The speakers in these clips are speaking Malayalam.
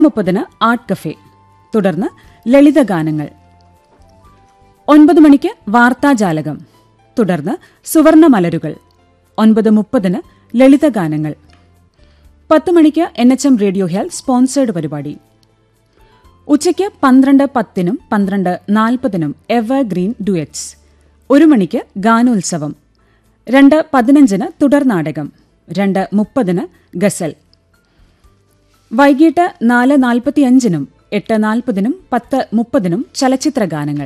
മുപ്പതിന് ആർട്ട് കഫേ തുടർന്ന് ലളിതഗാനങ്ങൾ ഒൻപത് മണിക്ക് വാർത്താജാലകം തുടർന്ന് സുവർണ മലരുകൾ ഒൻപത് മുപ്പതിന് ലളിതഗാനങ്ങൾ പത്ത് മണിക്ക് N H M radio health sponsored പരിപാടി ഉച്ചയ്ക്ക് പന്ത്രണ്ട് പത്തിനും പന്ത്രണ്ട് നാൽപ്പതിനും എവർ ഗ്രീൻ ഡുയറ്റ്സ് ഒരു മണിക്ക് ഗാനോത്സവം രണ്ട് പതിനഞ്ചിന് തുടർനാടകം രണ്ട് മുപ്പതിന് ഗസൽ വൈകിട്ട് നാല് നാൽപ്പത്തിയഞ്ചിനും എട്ട് നാൽപ്പതിനും പത്ത് മുപ്പതിനും ചലച്ചിത്ര ഗാനങ്ങൾ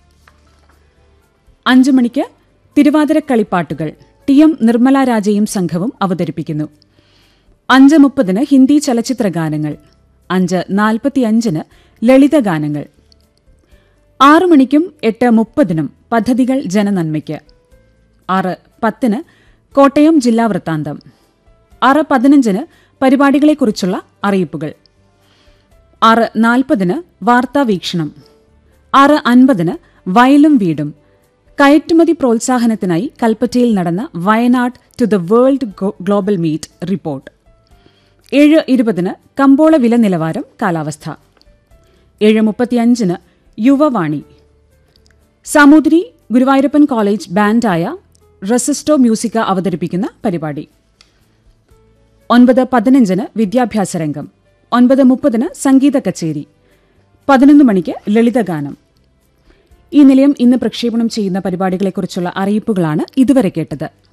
അഞ്ചു മണിക്ക് തിരുവാതിരക്കളിപ്പാട്ടുകൾ ടി എം നിർമ്മല രാജയും സംഘവും അവതരിപ്പിക്കുന്നു അഞ്ച് മുപ്പതിന് ഹിന്ദി ചലച്ചിത്ര ഗാനങ്ങൾ അഞ്ച് നാൽപ്പത്തിയഞ്ചിന് ലളിതഗാനങ്ങൾ ആറു മണിക്കും എട്ട് മുപ്പതിനും പദ്ധതികൾ ജനനന്മയ്ക്ക് ആറ് പത്തിന് കോട്ടയം ജില്ലാ വൃത്താന്തം ആറ് പതിനഞ്ചിന് പരിപാടികളെക്കുറിച്ചുള്ള അറിയിപ്പുകൾ ആറ് നാൽപ്പതിന് വാർത്താ വീക്ഷണം ആറ് അൻപതിന് വയലും വീടും കയറ്റുമതി പ്രോത്സാഹനത്തിനായി കൽപ്പറ്റയിൽ നടന്ന Wayanad to the world global meet report ഏഴ് ഇരുപതിന് കമ്പോള വില നിലവാരം കാലാവസ്ഥ ഏഴ് മുപ്പത്തിയഞ്ചിന് യുവവാണി സാമൂതിരി ഗുരുവായൂരപ്പൻ കോളേജ് ബാൻഡായ റെസിസ്റ്റോ മ്യൂസിക്ക അവതരിപ്പിക്കുന്ന പരിപാടി ഒൻപത് പതിനഞ്ചിന് വിദ്യാഭ്യാസ രംഗം ഒൻപത് മുപ്പതിന് സംഗീത കച്ചേരി പതിനൊന്ന് മണിക്ക് ലളിതഗാനം ഈ നിലയം ഇന്ന് പ്രക്ഷേപണം ചെയ്യുന്ന പരിപാടികളെക്കുറിച്ചുള്ള അറിയിപ്പുകളാണ് ഇതുവരെ കേട്ടത്